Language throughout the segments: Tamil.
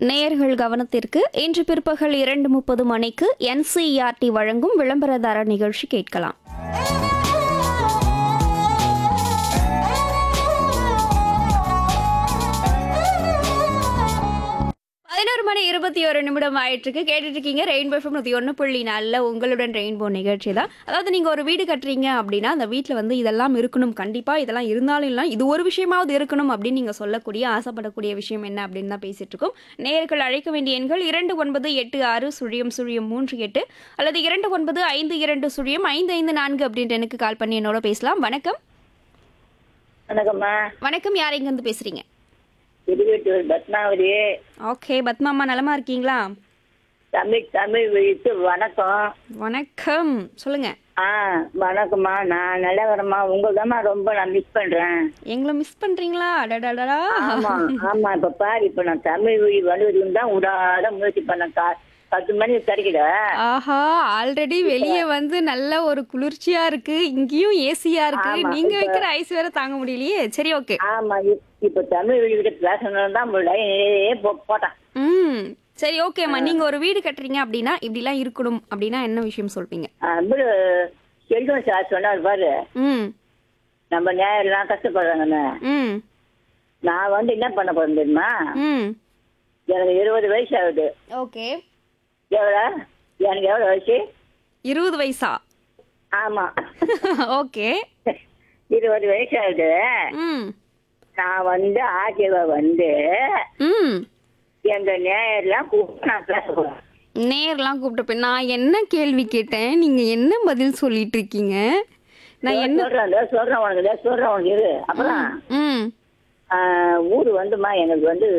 நேயர்கள் கவனத்திற்கு இன்று பிற்பகல் இரண்டு முப்பது மணிக்கு என்சிஇஆர்டி வழங்கும் விளம்பரதார நிகழ்ச்சி கேட்கலாம் பதினோரு மணி இருபத்தி ஒரு நிமிடம் ஆயிட்டிருக்கு கேட்டுட்டு இருக்கீங்க ரெயின்போ எஃப்எம் நூற்றி ஒன்று புள்ளி நாலில் உங்களுடன் ரெயின்போ நிகழ்ச்சி தான் அதாவது நீங்கள் ஒரு வீடு கட்டுறீங்க அப்படின்னா அந்த வீட்டில் வந்து இதெல்லாம் இருக்கணும் கண்டிப்பாக இதெல்லாம் இருந்தாலும் இல்லை இது ஒரு விஷயமாவது இருக்கணும் அப்படின்னு நீங்கள் சொல்லக்கூடிய ஆசைப்படக்கூடிய விஷயம் என்ன அப்படின்னு தான் பேசிட்டு இருக்கோம் நேயர்கள் அழைக்க வேண்டிய எண்கள் இரண்டு ஒன்பது எட்டு ஆறு சுழியம் சுழியம் மூன்று எட்டு அல்லது இரண்டு ஒன்பது ஐந்து இரண்டு சுழியம் ஐந்து ஐந்து நான்கு அப்படின்ட்டு எனக்கு கால் பண்ணி என்னோட பேசலாம் வணக்கம் வணக்கம்மா வணக்கம் யார் இங்கேருந்து பேசுகிறீங்க திருவெட்டூர் பத்மாவதி ஓகே பத்மாம்மா நலமா இருக்கீங்களா தமிழ் தமிழ் விழித்து வணக்கம் வணக்கம் சொல்லுங்க ஆ வணக்கம்மா நான் நல்லவரம்மா உங்கள்தாம்மா ரொம்ப நான் மிஸ் பண்றேன் எங்களை மிஸ் பண்றீங்களா அடடடடா ஆமா ஆமா இப்ப பாரு இப்ப நான் தமிழ் வழி வருவதுன்னு தான் விடாத முயற்சி பண்ணேன் கா பத்து மணிக்கு கிடைக்கல ஆஹா ஆல்ரெடி வெளியே வந்து நல்ல ஒரு குளிர்ச்சியா இருக்கு இங்கேயும் ஏசியா இருக்கு ஆமா, நீங்க இப்ப- வைக்கிற ஐஸ் வேற தாங்க முடியலையே சரி ஓகே ஆமா இப்- இப்ப தமிழ் வழி கிட்ட பேசணும் தான் லைனே போட்டான் ம் சரி ஓகேம்மா நீங்க ஒரு வீடு கட்டுறீங்க அப்படின்னா இப்படிலாம் இருக்கணும் அப்படின்னா என்ன விஷயம் சொல்வீங்க அப்படி செல்வம் சார் சொன்னார் பாரு ம் நம்ம நேரெல்லாம் கஷ்டப்படுறாங்கன்னு ம் நான் வந்து என்ன பண்ண போறேன் தெரியுமா ம் எனக்கு இருபது வயசு ஆகுது ஓகே எவ்வளோ எனக்கு எவ்வளோ வயசு இருபது வயசா ஆமா ஓகே இருபது வயசு ஆகுது ம் நான் வந்து ஆர்டிஓ வந்து ம் எங்க நேயர்லாம் கூப்பிட்டு நான் பேச போறேன் நேர்லாம் கூப்பிட்ட போய் நான் என்ன கேள்வி கேட்டேன் நீங்க என்ன பதில் சொல்லிட்டு இருக்கீங்க நான் என்ன சொல்றேன் இதோ சொல்றேன் உனக்கு இதோ சொல்றேன் உனக்கு இரு அப்புறம் ம் ஆஹ், ஊரு வந்துமா எனக்கு வந்து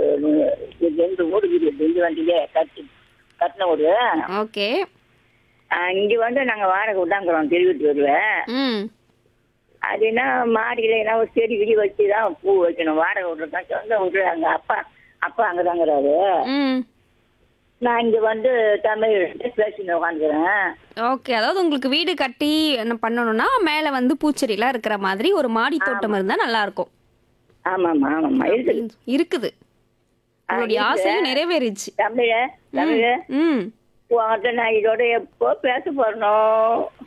இது ரெண்டு ஊரு இருக்குது இங்க வண்டியிலே கட்டி கட்டின ஊரு ஓகே ஆஹ், இங்க வந்து நாங்க வாடகை விட்டாங்கிறோம் திருவிட்டு வருவேன் ம் அதுனா மாடியில என்ன ஒரு செடி கிடி வச்சு தான் பூ வைக்கணும் வாடகை விட்றதான் சொந்த வீட்டு அங்க அப்பா அப்பா அங்கே தாங்கிறாரு ம் நான் இங்க வந்து தமிழ் பேசின்னு உட்காந்துக்கிறேன் ஓகே அதாவது உங்களுக்கு வீடு கட்டி என்ன பண்ணணும்னா மேலே வந்து பூச்செடிலாம் இருக்கிற மாதிரி ஒரு மாடி தோட்டம் இருந்தால் நல்லா இருக்கும் ஆமாம்மா ஆமாம்மா இருக்குது இருக்குது உங்களுடைய ஆசையும் நிறைவேறிச்சு தமிழ தமிழ ம் உங்கள்கிட்ட நான் இதோட எப்போ பேச போறணும்